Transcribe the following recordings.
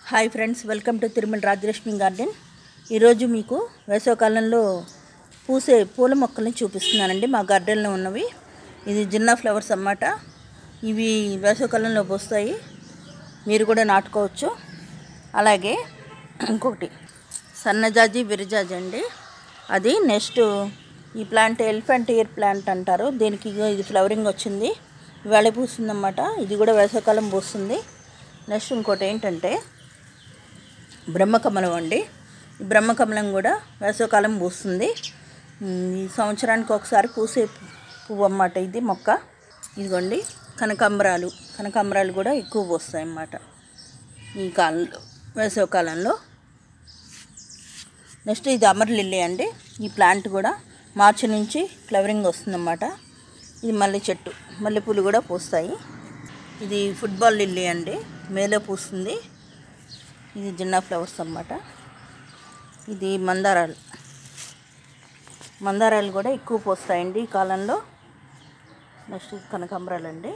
hi friends welcome to Tirumala Rajalakshmi garden ఈరోజు మీకు వేసవకాలంలో పూసే పూల మొక్కల్ని చూపిస్తున్నానండి మా గార్డెన్లో ఉన్నవి ఇది జిన్నా ఫ్లవర్స్ అన్నమాట ఇవి వేసవకాలంలో పూస్తాయి మీరు కూడా నాటుకోవచ్చు అలాగే ఇంకొకటి సన్నజాజి విరజాజి అండి అది నెక్స్ట్ ఈ ప్లాంట్ ఎలిఫెంట్ ఇయర్ ప్లాంట్ అంటారు దీనికి ఇగో ఇది ఫ్లవరింగ్ వచ్చింది వేళ పూస్తుందన్నమాట ఇది కూడా వేసవకాలం పూస్తుంది నెక్స్ట్ ఇంకోటి ఏంటంటే బ్రహ్మకమలం అండి ఈ బ్రహ్మకమలం కూడా వేసవకాలం పూస్తుంది ఉమ్, ఈ సంవత్సరానికి ఒకసారి పూసే పువ్వు అన్నమాట ఇది మొక్క ఇదిగోండి కనకాంబరాలు కనకాంబరాలు కూడా ఎక్కువ పూస్తాయి అన్నమాట ఈ కాలంలో వేసవకాలంలో నెక్స్ట్ ఇది అమర్ లిల్లీ అండి ఈ ప్లాంట్ కూడా మార్చి నుంచి ఫ్లవరింగ్ వస్తుందన్నమాట ఇది మల్లె చెట్టు మల్లెపూలు కూడా పూస్తాయి ఇది ఫుట్బాల్ లిల్లీ అండి మేలో పూస్తుంది ఇది జిన్నా ఫ్లవర్స్ అన్నమాట ఇది మందారాలు మందారాలు కూడా ఎక్కువ పూస్తాయండి ఈ కాలంలో నెక్స్ట్ ఇది కనకాంబరాలు అండి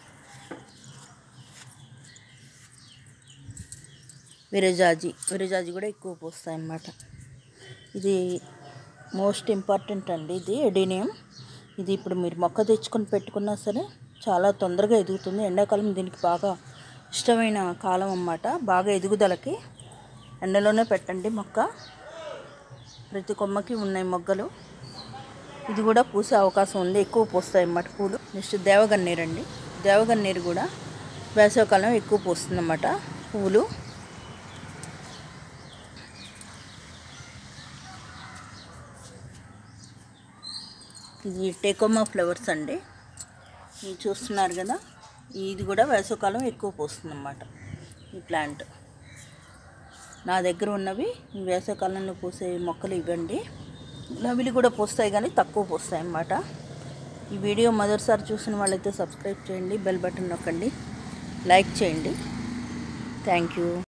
విరజాజి విరజాజి కూడా ఎక్కువ పూస్తాయి అన్నమాట ఇది మోస్ట్ ఇంపార్టెంట్ అండి ఇది ఎడీనియం ఇది ఇప్పుడు మీరు మొక్క తెచ్చుకొని పెట్టుకున్నా సరే చాలా తొందరగా ఎదుగుతుంది ఎండాకాలం దీనికి బాగా ఇష్టమైన కాలం అన్నమాట బాగా ఎదుగుదలకి ఎండలోనే పెట్టండి మొక్క ప్రతి కొమ్మకి ఉన్నాయి మొగ్గలు ఇది కూడా పూసే అవకాశం ఉంది ఎక్కువ పూస్తాయి అన్నమాట పూలు నెక్స్ట్ దేవగన్నేరు అండి దేవగన్నేరు కూడా వేసవికాలం ఎక్కువ పూస్తుంది అన్నమాట పువ్వులు ఇది టెకోమా ఫ్లవర్స్ అండి ఇది చూస్తున్నారు కదా ఇది కూడా వేసవకాలం ఎక్కువ పూస్తుంది అన్నమాట ఈ ప్లాంట్ నా దగ్గర ఉన్నవి ఈ వేసవకాలంలో పూసే మొక్కలు ఇవ్వండి గులాబీలు కూడా పూస్తాయి కానీ తక్కువ పూస్తాయి అన్నమాట ఈ వీడియో మొదటిసారి చూసిన వాళ్ళైతే సబ్స్క్రైబ్ చేయండి బెల్ బటన్ నొక్కండి లైక్ చేయండి థ్యాంక్ యూ